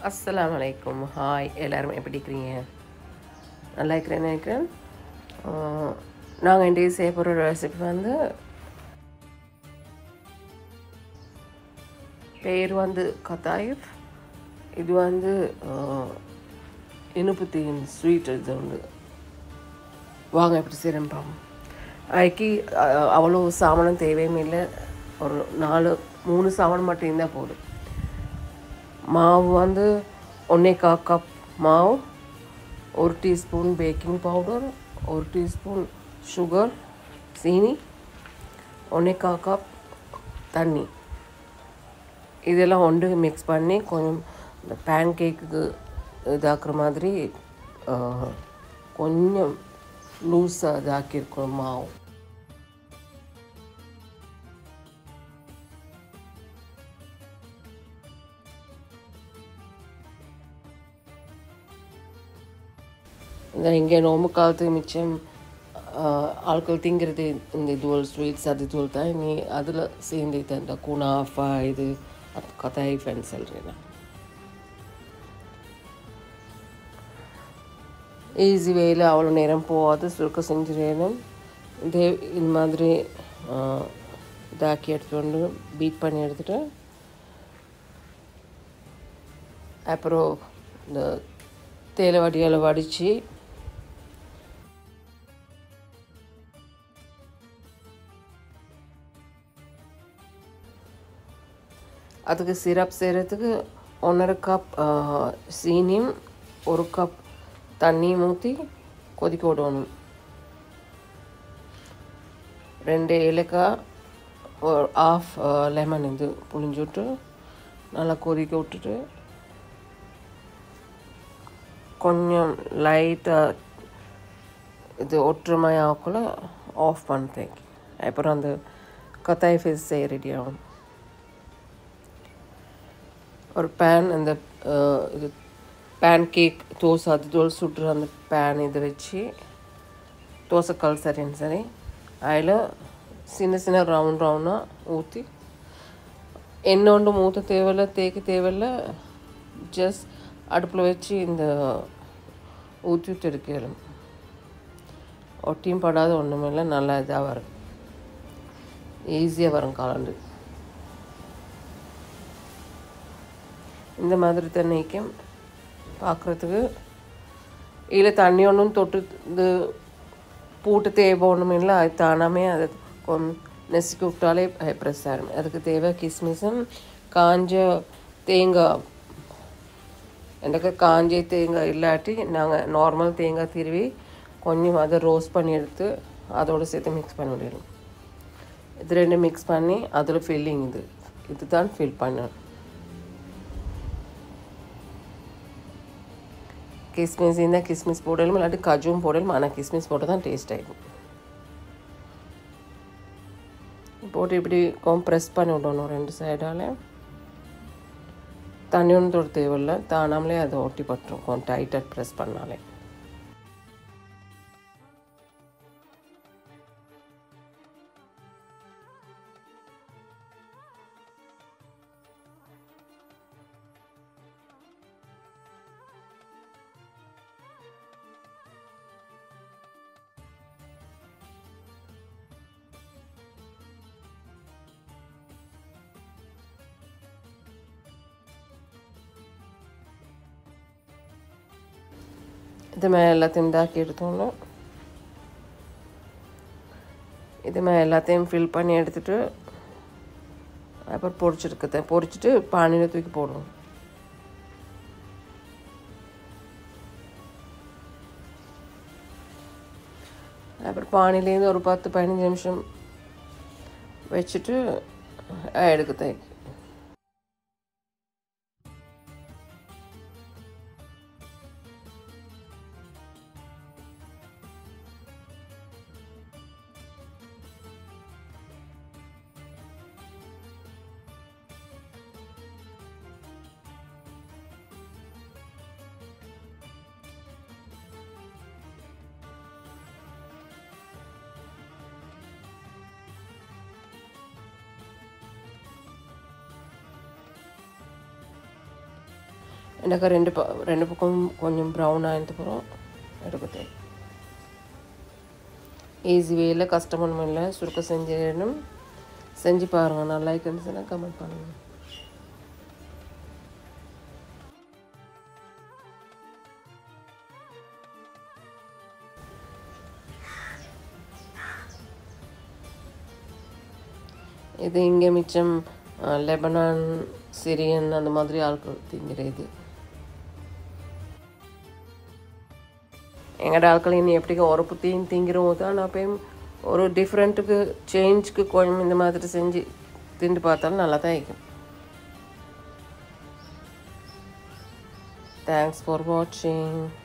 அஸ்ஸலாமு அலைக்கும் ஹாய் எல்லாரும் எப்படி இருக்கிறீங்க நல்லா இருக்கிறேன்னு நினைக்கிறேன் நாங்கள் இன்றைய செய்ய போகிற ரெசிபி வந்து பேர் வந்து கத்தாயிஃப் இது வந்து இனிப்பு தீன் ஸ்வீட் இது உண்டு வாங்க எப்படி செய்கிறேன் பாவம் அதுக்கு அஹ், அவ்வளோ சாமானும் தேவையும் இல்லை ஒரு நாலு மூணு சாமான் மட்டும் இருந்தால் போதும் மாவு வந்து ஒன்றே கா கப் மாவு ஒரு டீஸ்பூன் பேக்கிங் பவுடர் ஒரு டீஸ்பூன் சுகர் சீனி ஒன்றே கா கப் தண்ணி இதெல்லாம் ஒன்று மிக்ஸ் பண்ணி கொஞ்சம் இந்த பேன் கேக்குக்கு இதாக்குற மாதிரி ஆஹ், கொஞ்சம் லூஸாக இதாக்கியிருக்கணும் மாவு இந்த இங்கே நோம்பு காலத்துக்கு மிச்சம் ஆஹ், ஆட்கள் திங்கிறது இந்த இதுவல் ஸ்வீட்ஸ் அது இதுவல் தான் நீ அதில் சேர்ந்து இது இந்த குனாஃபா இது கதாயிஃபன்னு சொல்கிறேன் ஈஸி வேயில் அவ்வளோ நேரம் போகாது சுருக்க செஞ்சிடணும் இதே இது மாதிரி ஆஹ், இதாக்கி எடுத்துகிட்டு வந்து பீட் பண்ணி எடுத்துட்டு அப்புறம் இந்த தேயிலை வடியால் வடித்து அதுக்கு சிரப் செய்கிறதுக்கு ஒன்றரை கப் சீனியும் ஒரு கப் தண்ணியும் ஊற்றி கொதிக்க விடணும் ரெண்டு ஏலக்காய் ஒரு ஆஃப் லெமன் இது புளிஞ்சு விட்டு நல்லா கொதிக்க விட்டுட்டு கொஞ்சம் லைட்டாக இது ஒற்றுமை ஆக்குள்ள ஆஃப் பண்ணிட்டேன் அப்புறம் அந்த கத்தாய் ஃபேஸ் செய்ய ரெடி ஆகும் ஒரு பேன் அந்த அஹ், இது பேன் கேக் தோசை அது தோல் சுட்டுற அந்த பேன் இதை வச்சு தோசைக்கல் சரின்னு சரி அதில் சின்ன சின்ன ரவுண்ட் ரவுண்டாக ஊற்றி எண்ணெய் ஒன்றும் ஊற்ற தேவையில்ல தேய்க்க தேவையில்ல ஜஸ்ட் அடுப்பில் வச்சு இந்த ஊற்றி விட்டு எடுக்கலும் ஒட்டியும் படாத ஒன்றுமில்லை நல்லா இதாக வரும் ஈஸியாக வரும் கலண்டு இந்த மாதிரி தண்ணிக்கும் பார்க்குறதுக்கு இதில் தண்ணி ஒன்றும் தொட்டு இது பூட்டு தேவை ஒன்றும் இல்லை அது தானாமே அது கொஞ்சம் நெசுக்கி விட்டாலே ப்ரெஸ் ஆகிடும் அதுக்கு தேவை கிஸ்மிஸும் காஞ்ச தேங்காய் எனக்கு காஞ்ச தேங்காய் இல்லாட்டி நாங்கள் நார்மல் தேங்காய் திருவி கொஞ்சம் அதை ரோஸ்ட் பண்ணி எடுத்து அதோடு சேர்த்து மிக்ஸ் பண்ணி விடணும் இது ரெண்டு மிக்ஸ் பண்ணி அதில் ஃபில்லிங் இது இதுதான் ஃபில் பண்ணணும் கிஸ்மிஸ் இருந்தால் கிஸ்மிஸ் போடலும் இல்லாட்டி கஜுவும் போடலும் ஆனால் கிஸ்மிஸ் போட்டால் தான் டேஸ்ட் ஆகிடும் போட்டு இப்படி ப்ரெஸ் பண்ணி விடணும் ரெண்டு சைடால் தண்ணி ஒன்றும் தொட தேவையில்லை தானாமலே அதை ஒட்டி பட்டுரும் கொஞ்சம் டைட்டாக ப்ரெஸ் பண்ணாலே இது மேலே எல்லாத்தையும் இதாக்கி எடுத்தோன்னு இது மேலே எல்லாத்தையும் ஃபில் பண்ணி எடுத்துட்டு அப்புறம் பொரிச்சிருக்கத பொரிச்சிட்டு பானியில் தூக்கி போடுவோம் அப்புறம் பானிலேருந்து ஒரு பத்து பதினஞ்சு நிமிஷம் வச்சுட்டு எடுக்கத்தை எனக்கு ரெண்டு ப ரெண்டு பக்கம் கொஞ்சம் ப்ரௌன் ஆனதுக்கப்புறம் எடுக்கத்தே ஈஸி வேயில் கஷ்டம் ஒன்றும் இல்லை சுருக்க செஞ்சிடணும் செஞ்சு பாருங்கள் நல்லா இருக்குன்னு கமெண்ட் பண்ணுங்கள் இது இங்கே மிச்சம் அஹ், லெபனான் சிரியன் அந்த மாதிரி ஆட்கள் திங்கிற இது எங்கட ஆட்கள் இனி எப்படி உரப்பு தீன் திங்கிறோம் தான் நான் போய் ஒரு டிஃப்ரெண்ட்டுக்கு சேஞ்சுக்கு கொஞ்சம் இந்த மாதிரி செஞ்சு திண்டு பார்த்தாலும் நல்லா தான் இருக்கும் தேங்க்ஸ் ஃபார் வாட்சிங்